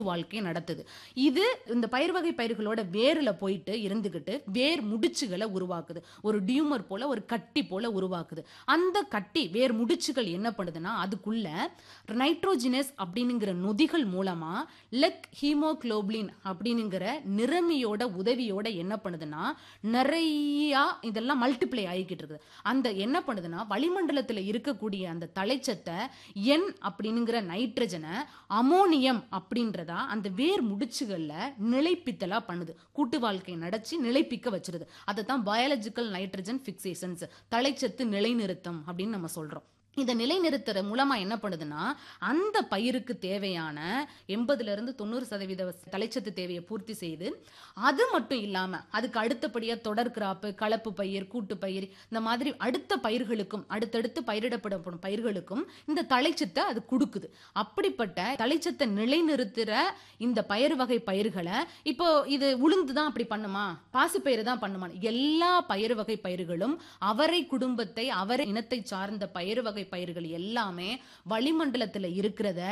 வாழ்க்கை நடத்துது இது இந்த பயிர் வகை பயிர்களோட வேர்ல போயிட்டு இருந்துகிட்டு வேர் முடிச்சுகளை உருவாக்குது ஒரு டியூமர் போல ஒரு கட்டி போல உருவாக்குது அந்த கட்டி வேர் முடிச்சுகள் என்ன பண்ணுதுன்னா அதுக்குள்ள நைட்ரோஜினஸ் அப்படிங்கிற நொதிகள் மூலமா லெக் ஹீமோகுளோபின் அப்படிங்கிற நிறமியோட உதவியோட என்ன பண்ணுதுன்னா நிறைய இதெல்லாம் மல்டிப்ளை ஆகிக்கிட்டு இருக்குது அந்த என்ன பண்ணுதுன்னா வளிமண்டலத்தில் இருக்கக்கூடிய அந்த தலைச்சத்தை என் அப்படிங்கிற நைட்ரஜனை அமோனியம் அப்படின்றதா அந்த வேர் முடிச்சுகள்ல நிலைப்பித்தலா பண்ணுது கூட்டு வாழ்க்கை நடச்சி நிலைப்பிக்க வச்சிருது அதை தான் பயாலஜிக்கல் நைட்ரஜன் ஃபிக்சேஷன்ஸ் தலைச்சத்து நிலைநிறுத்தம் அப்படின்னு நம்ம சொல்றோம் இதை நிலைநிறுத்துற மூலமா என்ன பண்ணுதுன்னா அந்த பயிருக்கு தேவையான எண்பதுல இருந்து தொண்ணூறு சதவீத தலைச்சத்து தேவையை பூர்த்தி செய்து அது மட்டும் இல்லாம அதுக்கு அடுத்தபடியா தொடர் கிராப்பு கலப்பு பயிர் கூட்டு பயிர் இந்த மாதிரி அடுத்த பயிர்களுக்கும் அடுத்தடுத்து பயிரிடப்படும் பயிர்களுக்கும் இந்த தலைச்சத்தை அது கொடுக்குது அப்படிப்பட்ட தலைச்சத்தை நிலைநிறுத்துற இந்த பயிர் வகை பயிர்களை இப்போ இது உளுந்து தான் அப்படி பண்ணுமா பாசிப்பயிறு தான் பண்ணுமா எல்லா பயிர் வகை பயிர்களும் அவரை குடும்பத்தை அவரை இனத்தை சார்ந்த பயிர் வகை பயிர்கள் எல்லாமே வளிமண்டலத்துல இருக்கிறத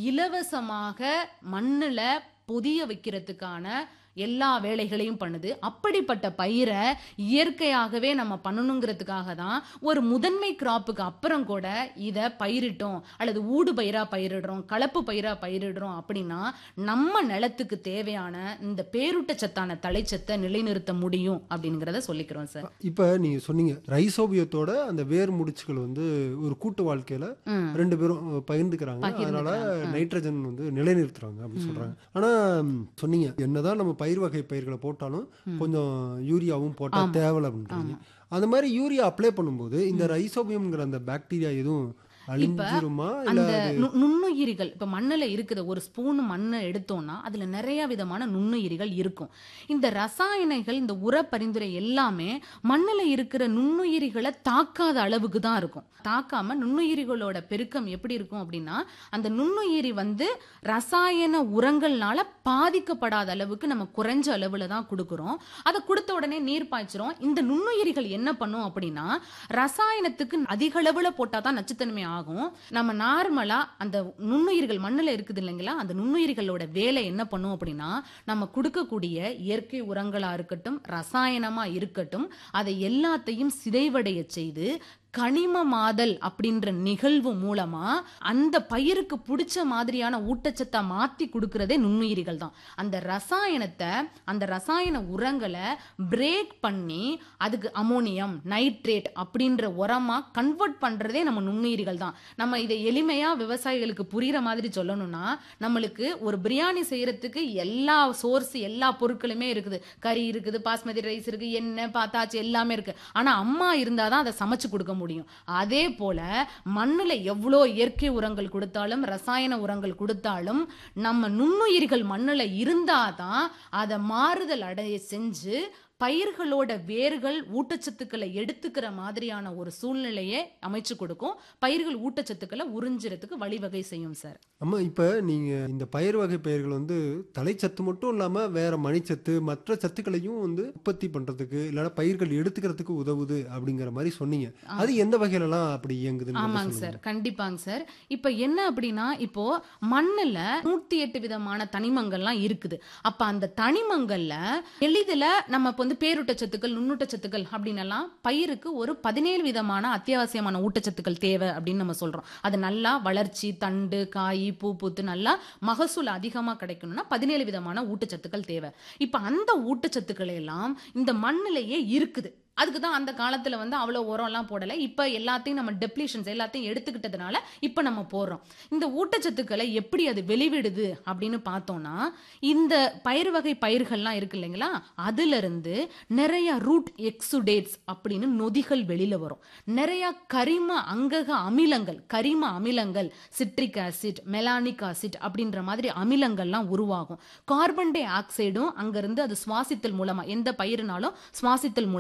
இலவசமாக மண்ணுல பொதிய வைக்கிறதுக்கான எல்லா வேலைகளையும் பண்ணுது அப்படிப்பட்ட பயிரை இயற்கையாகவே நம்ம பண்ணணுங்கிறதுக்காக தான் ஒரு முதன்மை கிராப்புக்கு அப்புறம் கூட இதை பயிரிட்டோம் அல்லது ஊடு பயிரா பயிரிடுறோம் கலப்பு பயிரா பயிரிடுறோம் அப்படின்னா நம்ம நிலத்துக்கு தேவையான இந்த பேரூட்டச்சத்தான தலைச்சத்தை நிலைநிறுத்த முடியும் அப்படிங்கிறத சொல்லிக்கிறோம் சார் இப்ப நீங்க சொன்னீங்க ரைசோபியத்தோட அந்த வேர் முடிச்சுகள் வந்து ஒரு கூட்டு வாழ்க்கையில ம். ரெண்டு பேரும் பகிர்ந்துக்கிறாங்க அதனால பகிர்ந்துக்கிறாங்க. நைட்ரஜன் வந்து நிலைநிறுத்துறாங்க அப்படின்னு சொல்றாங்க ஆனா ம், சொன்னீங்க என்னதான் நம்ம பயிர் வகை பயிர்களை போட்டாலும் கொஞ்சம் யூரியாவும் போட்டா ஆமா. தேவலை அப்படின்றீங்க அந்த மாதிரி யூரியா அப்ளை பண்ணும்போது இந்த ரைசோபியம்ங்கிற அந்த பாக்டீரியா எதுவும் அழிஞ்சிருமா இல்ல அந்த நு- நுண்ணுயிரிகள் இப்ப மண்ணுல இருக்குது ஒரு ஸ்பூன் மண்ணை எடுத்தோம்னா அதுல நிறைய விதமான நுண்ணுயிரிகள் இருக்கும் இந்த ரசாயனங்கள் இந்த உர பரிந்துரை எல்லாமே மண்ணுல இருக்கிற நுண்ணுயிரிகளை தாக்காத அளவுக்கு தான் இருக்கும் தாக்காம நுண்ணுயிரிகளோட பெருக்கம் எப்படி இருக்கும் அப்படின்னா அந்த நுண்ணுயிரி வந்து ரசாயன உரங்கள்னால பாதிக்கப்படாத அளவுக்கு நம்ம குறைஞ்ச அளவுல தான் கொடுக்குறோம் அதை கொடுத்த உடனே நீர் பாய்ச்சிரும் இந்த நுண்ணுயிரிகள் என்ன பண்ணும் அப்படின்னா ரசாயனத்துக்கு அதிக அளவுல போட்டா தான் நச்சுத்தன்மை ஆகும் நம்ம நார்மலா அந்த நுண்ணுயிர்கள் மண்ணுல இருக்குது இல்லைங்களா அந்த நுண்ணுயிர்களோட வேலை என்ன பண்ணும் அப்படின்னா நம்ம கொடுக்கக்கூடிய இயற்கை உரங்களா இருக்கட்டும் ரசாயனமா இருக்கட்டும் அதை எல்லாத்தையும் சிதைவடைய செய்து கனிமமாதல் அப்படின்ற நிகழ்வு மூலமா அந்த பயிருக்கு பிடிச்ச மாதிரியான ஊட்டச்சத்தை மாத்தி கொடுக்கறதே நுண்ணுயிரிகள் தான் அந்த ரசாயனத்தை அந்த ரசாயன உரங்களை பிரேக் பண்ணி அதுக்கு அமோனியம் நைட்ரேட் அப்படின்ற உரமா கன்வெர்ட் பண்றதே நம்ம நுண்ணுயிரிகள் தான் நம்ம இதை எளிமையா விவசாயிகளுக்கு புரியுற மாதிரி சொல்லணும்னா நம்மளுக்கு ஒரு பிரியாணி செய்யறதுக்கு எல்லா சோர்ஸ் எல்லா பொருட்களுமே இருக்குது கறி இருக்குது பாஸ்மதி ரைஸ் இருக்கு எண்ணெய் பாத்தாச்சு எல்லாமே இருக்கு ஆனா அம்மா இருந்தாதான் அதை சமைச்சு கொடுக்க முடியும் அதே போல மண்ணுல எவ்வளோ இயற்கை உரங்கள் கொடுத்தாலும் ரசாயன உரங்கள் கொடுத்தாலும் நம்ம நுண்ணுயிர்கள் மண்ணுல இருந்தாதான் அதை மாறுதல் அடைய செஞ்சு பயிர்களோட வேர்கள் ஊட்டச்சத்துக்களை எடுத்துக்கிற மாதிரியான ஒரு சூழ்நிலையை அமைச்சு கொடுக்கும் பயிர்கள் ஊட்டச்சத்துக்களை உறிஞ்சுறதுக்கு வழிவகை செய்யும் சார் அம்மா இப்ப நீங்க இந்த பயிர் வகை பயிர்கள் வந்து தலைச்சத்து மட்டும் இல்லாம வேற மணிச்சத்து மற்ற சத்துக்களையும் வந்து உற்பத்தி பண்றதுக்கு இல்லைன்னா பயிர்கள் எடுத்துக்கிறதுக்கு உதவுது அப்படிங்கிற மாதிரி சொன்னீங்க அது எந்த வகையிலலாம் அப்படி இயங்குதுன்னு ஆமாங்க சொல்லுங்க. சார் கண்டிப்பாங்க சார் இப்ப என்ன அப்படின்னா இப்போ மண்ணுல நூத்தி எட்டு விதமான தனிமங்கள்லாம் இருக்குது அப்ப அந்த தனிமங்கள்ல எளிதில் நம்ம இப்ப வந்து பேரூட்டச்சத்துக்கள் நுண்ணூட்டச்சத்துக்கள் அப்படின்னு எல்லாம் பயிருக்கு ஒரு பதினேழு விதமான அத்தியாவசியமான ஊட்டச்சத்துக்கள் தேவை அப்படின்னு நம்ம சொல்றோம் அது நல்லா வளர்ச்சி தண்டு காய் பூ பூத்து நல்லா மகசூல் அதிகமா கிடைக்கணும்னா பதினேழு விதமான ஊட்டச்சத்துக்கள் தேவை இப்ப அந்த ஊட்டச்சத்துக்களை எல்லாம் இந்த மண்ணிலேயே இருக்குது அதுக்கு தான் அந்த காலத்துல வந்து அவ்வளோ உரம்லாம் போடலை இப்போ எல்லாத்தையும் நம்ம டெப்ளீஷன்ஸ் எல்லாத்தையும் எடுத்துக்கிட்டதுனால இப்போ நம்ம போடுறோம் இந்த ஊட்டச்சத்துக்களை எப்படி அது வெளிவிடுது அப்படின்னு பார்த்தோம்னா இந்த பயிர் வகை பயிர்கள்லாம் இருக்கு இல்லைங்களா அதுல இருந்து நிறைய ரூட் எக்ஸுடேட்ஸ் அப்படின்னு நொதிகள் வெளியில வரும் நிறைய கரிம அங்கக அமிலங்கள் கரிம அமிலங்கள் சிட்ரிக் ஆசிட் மெலானிக் ஆசிட் அப்படின்ற மாதிரி அமிலங்கள்லாம் உருவாகும் கார்பன் டை ஆக்சைடும் அங்கிருந்து அது சுவாசித்தல் மூலமா எந்த பயிர்னாலும் சுவாசித்தல் மூலமா வெளிவரும்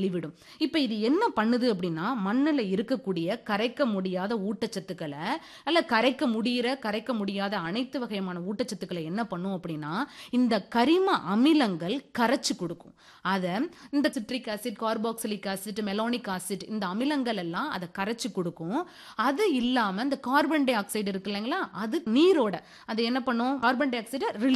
வெளிவிடும் இப்ப இது என்ன பண்ணுது அப்படின்னா மண்ணுல இருக்கக்கூடிய கரைக்க முடியாத ஊட்டச்சத்துக்களை அல்ல கரைக்க முடியிற கரைக்க முடியாத அனைத்து வகையான ஊட்டச்சத்துக்களை என்ன பண்ணும் அப்படின்னா இந்த கரிம அமிலங்கள் கரைச்சு கொடுக்கும் அதை இந்த citric acid carboxylic acid malonic acid இந்த அமிலங்கள் எல்லாம் அதை கரைச்சு கொடுக்கும் அது இல்லாம இந்த கார்பன் டை ஆக்சைடு இருக்கு இல்லைங்களா அது நீரோட அது என்ன பண்ணும் கார்பன் டை ஆக்சைடை